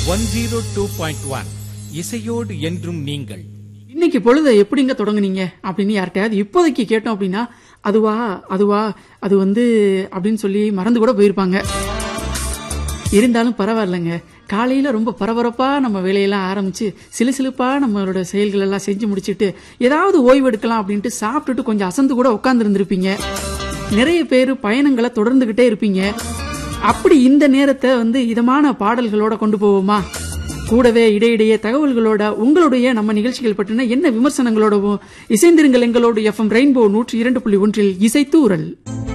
one zero two point one இசையோடு என்றும் நீங்கள் இன்னைக்கு பொழுத எப்படிங்க தொடங்குனீங்க அப்படின்னு யார்கிட்டயாவது இப்போதைக்கு கேட்டோம் அப்படின்னா அதுவா அதுவா அது வந்து அப்படின்னு சொல்லி மறந்து கூட போயிருப்பாங்க இருந்தாலும் பரவாயில்லைங்க காலையில ரொம்ப பரபரப்பா நம்ம வேலையெல்லாம் ஆரம்பிச்சு சிலுசிலுப்பா நம்மளோட செயல்கள் எல்லாம் செஞ்சு முடிச்சிட்டு ஏதாவது ஓய்வு எடுக்கலாம் அப்படின்ட்டு சாப்பிட்டுட்டு கொஞ்சம் அசந்து கூட உட்கார்ந்து இருந்திருப்பீங்க நிறைய பேர் பயணங்களை தொடர்ந்துகிட்டே இருப்பீங்க அப்படி இந்த நேரத்தை வந்து இதமான பாடல்களோட கொண்டு போவோமா கூடவே இடையிடையே தகவல்களோட உங்களுடைய நம்ம நிகழ்ச்சிகள் பற்றின என்ன விமர்சனங்களோடவும் இசைந்திருங்கள் எங்களோடு எஃப்எம் ரெயின்போ நூற்றி இரண்டு புள்ளி ஒன்றில் இசைத்தூரல்